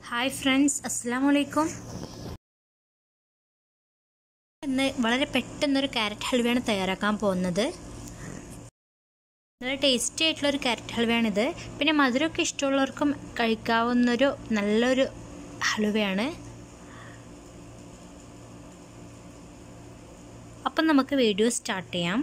hi friends അസ്സാം വലൈക്കും ഇന്ന് വളരെ പെട്ടെന്നൊരു ക്യാരറ്റ് ഹൽവയാണ് തയ്യാറാക്കാൻ പോകുന്നത് നല്ല ടേസ്റ്റി ആയിട്ടുള്ളൊരു ക്യാരറ്റ് ഹൽവയാണിത് പിന്നെ മധുരമൊക്കെ ഇഷ്ടമുള്ളവർക്കും കഴിക്കാവുന്നൊരു നല്ലൊരു ഹലുവയാണ് അപ്പം നമുക്ക് വീഡിയോ സ്റ്റാർട്ട് ചെയ്യാം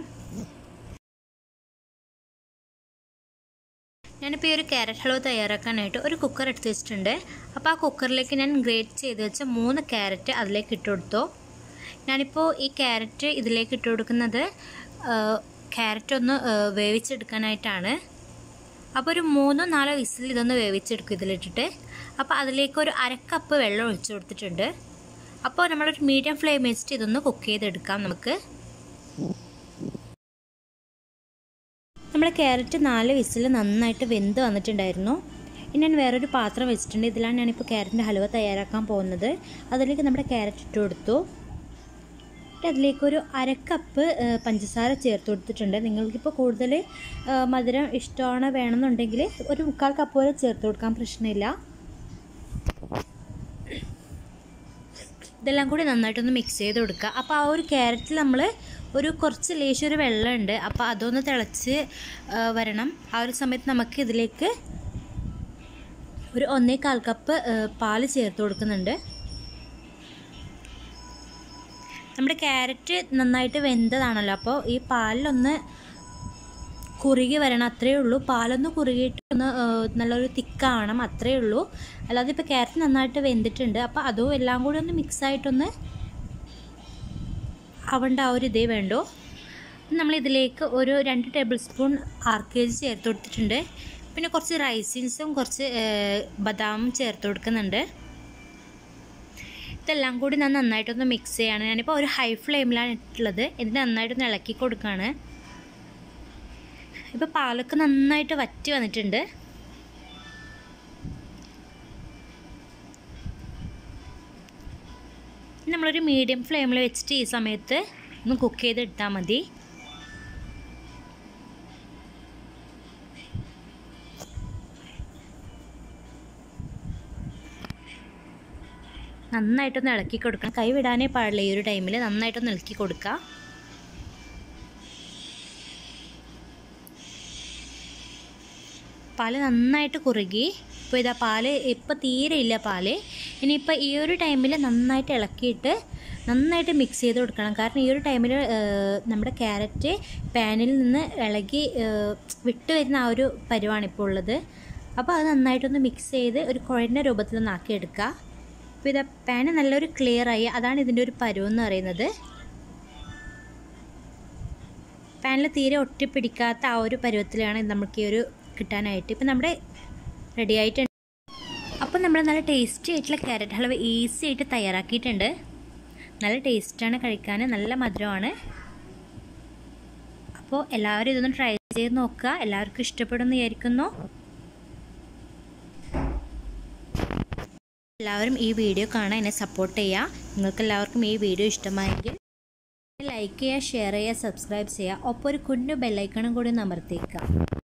ഞാനിപ്പോൾ ഈ ഒരു ക്യാരറ്റ് ഹൽവ തയ്യാറാക്കാനായിട്ട് ഒരു കുക്കർ എടുത്ത് വെച്ചിട്ടുണ്ട് അപ്പോൾ ആ കുക്കറിലേക്ക് ഞാൻ ഗ്രേറ്റ് ചെയ്ത് വെച്ച മൂന്ന് ക്യാരറ്റ് അതിലേക്ക് ഇട്ട് കൊടുത്തു ഞാനിപ്പോൾ ഈ ക്യാരറ്റ് ഇതിലേക്ക് ഇട്ട് കൊടുക്കുന്നത് ക്യാരറ്റ് ഒന്ന് വേവിച്ചെടുക്കാനായിട്ടാണ് അപ്പോൾ ഒരു മൂന്നോ നാലോ വിസിൽ ഇതൊന്ന് വേവിച്ചെടുക്കും ഇതിലിട്ടിട്ട് അപ്പോൾ അതിലേക്ക് ഒരു അരക്കപ്പ് വെള്ളം ഒഴിച്ചു കൊടുത്തിട്ടുണ്ട് അപ്പോൾ നമ്മളൊരു മീഡിയം ഫ്ലെയിം വെച്ചിട്ട് ഇതൊന്ന് കുക്ക് ചെയ്തെടുക്കാം നമുക്ക് നമ്മുടെ ക്യാരറ്റ് നാല് വിസിൽ നന്നായിട്ട് വെന്ത് വന്നിട്ടുണ്ടായിരുന്നു ഇനി ഞാൻ വേറൊരു പാത്രം വെച്ചിട്ടുണ്ട് ഇതിലാണ് ഞാനിപ്പോൾ ക്യാരറ്റിൻ്റെ ഹലുവ തയ്യാറാക്കാൻ പോകുന്നത് അതിലേക്ക് നമ്മുടെ ക്യാരറ്റ് ഇട്ട് കൊടുത്തു അതിലേക്കൊരു അരക്കപ്പ് പഞ്ചസാര ചേർത്ത് കൊടുത്തിട്ടുണ്ട് നിങ്ങൾക്കിപ്പോൾ കൂടുതൽ മധുരം ഇഷ്ടമാണ് വേണമെന്നുണ്ടെങ്കിൽ ഒരു മുക്കാൽ കപ്പ് വരെ ചേർത്ത് കൊടുക്കാൻ പ്രശ്നമില്ല ഇതെല്ലാം കൂടി നന്നായിട്ടൊന്ന് മിക്സ് ചെയ്ത് കൊടുക്കുക അപ്പോൾ ആ ഒരു ക്യാരറ്റിൽ നമ്മൾ ഒരു കുറച്ച് ലേശം ഒരു വെള്ളമുണ്ട് അപ്പോൾ അതൊന്ന് തിളച്ച് വരണം ആ ഒരു സമയത്ത് നമുക്ക് ഇതിലേക്ക് ഒരു ഒന്നേകാൽ കപ്പ് പാല് ചേർത്ത് കൊടുക്കുന്നുണ്ട് നമ്മുടെ ക്യാരറ്റ് നന്നായിട്ട് വെന്തതാണല്ലോ അപ്പോൾ ഈ പാലിലൊന്ന് കുറുകി വരണം അത്രയേ ഉള്ളൂ പാലൊന്ന് കുറുകിയിട്ട് ഒന്ന് നല്ലൊരു തിക്കാവണം അത്രയേ ഉള്ളൂ അല്ലാതെ ഇപ്പോൾ ക്യാരറ്റ് നന്നായിട്ട് വെന്തിട്ടുണ്ട് അപ്പോൾ അതും എല്ലാം കൂടി ഒന്ന് മിക്സായിട്ടൊന്ന് ആവേണ്ട ആ ഒരു ഇതേ വേണ്ടോ നമ്മൾ ഇതിലേക്ക് ഒരു രണ്ട് tablespoon R K G ചേർത്ത് കൊടുത്തിട്ടുണ്ട് പിന്നെ കുറച്ച് റൈസിൻസും കുറച്ച് ബദാമും ചേർത്ത് കൊടുക്കുന്നുണ്ട് ഇതെല്ലാം കൂടി ഞാൻ നന്നായിട്ടൊന്ന് മിക്സ് ചെയ്യാണ് ഞാനിപ്പോൾ ഒരു ഹൈ ഫ്ലെയിമിലാണ് ഇട്ടുള്ളത് ഇത് നന്നായിട്ടൊന്ന് ഇളക്കി കൊടുക്കുകയാണ് ഇപ്പോൾ പാലൊക്കെ നന്നായിട്ട് വറ്റി വന്നിട്ടുണ്ട് നമ്മളൊരു മീഡിയം ഫ്ലെയിമിൽ വെച്ചിട്ട് ഈ സമയത്ത് ഒന്ന് കുക്ക് ചെയ്തെടുത്താൽ മതി നന്നായിട്ടൊന്ന് ഇളക്കി കൊടുക്കണം കൈ വിടാനേ പാടില്ല ഈ ഒരു ടൈമിൽ നന്നായിട്ടൊന്ന് ഇളക്കി കൊടുക്കുക പാല് നന്നായിട്ട് കുറുകി ഇപ്പോൾ ഇതാ പാല് ഇപ്പോൾ തീരെ ഇല്ല പാല് ഇനിയിപ്പോൾ ഈ ഒരു ടൈമിൽ നന്നായിട്ട് ഇളക്കിയിട്ട് നന്നായിട്ട് മിക്സ് ചെയ്ത് കൊടുക്കണം കാരണം ഈ ഒരു ടൈമിൽ നമ്മുടെ ക്യാരറ്റ് പാനിൽ നിന്ന് ഇളകി വിട്ട് വരുന്ന ആ ഒരു പരുവാണ് ഇപ്പോൾ ഉള്ളത് അപ്പോൾ അത് നന്നായിട്ടൊന്ന് മിക്സ് ചെയ്ത് ഒരു കുഴഞ്ഞ രൂപത്തിലൊന്ന് ആക്കിയെടുക്കുക അപ്പോൾ ഇത് പാന് നല്ലൊരു ക്ലിയർ ആയി അതാണ് ഇതിൻ്റെ ഒരു പരുവെന്ന് പറയുന്നത് പാനിൽ തീരെ ഒട്ടിപ്പിടിക്കാത്ത ആ ഒരു പരുവത്തിലാണ് നമുക്ക് ഈ ഒരു കിട്ടാനായിട്ട് ഇപ്പം നമ്മുടെ റെഡി ആയിട്ടുണ്ട് അപ്പം നമ്മൾ നല്ല ടേസ്റ്റി ആയിട്ടുള്ള ക്യാരറ്റ് ഹൽവ ഈസി ആയിട്ട് തയ്യാറാക്കിയിട്ടുണ്ട് നല്ല ടേസ്റ്റാണ് കഴിക്കാൻ നല്ല മധുരമാണ് അപ്പോൾ എല്ലാവരും ഇതൊന്ന് ട്രൈ ചെയ്ത് നോക്കുക എല്ലാവർക്കും ഇഷ്ടപ്പെടുമെന്ന് വിചാരിക്കുന്നു എല്ലാവരും ഈ വീഡിയോ കാണാൻ എന്നെ സപ്പോർട്ട് ചെയ്യുക നിങ്ങൾക്ക് എല്ലാവർക്കും ഈ വീഡിയോ ഇഷ്ടമായെങ്കിൽ ലൈക്ക് ചെയ്യുക ഷെയർ ചെയ്യുക സബ്സ്ക്രൈബ് ചെയ്യുക ഒപ്പം ഒരു കുഞ്ഞു ബെല്ലൈക്കണും കൂടി ഒന്ന് അമർത്തിയേക്കുക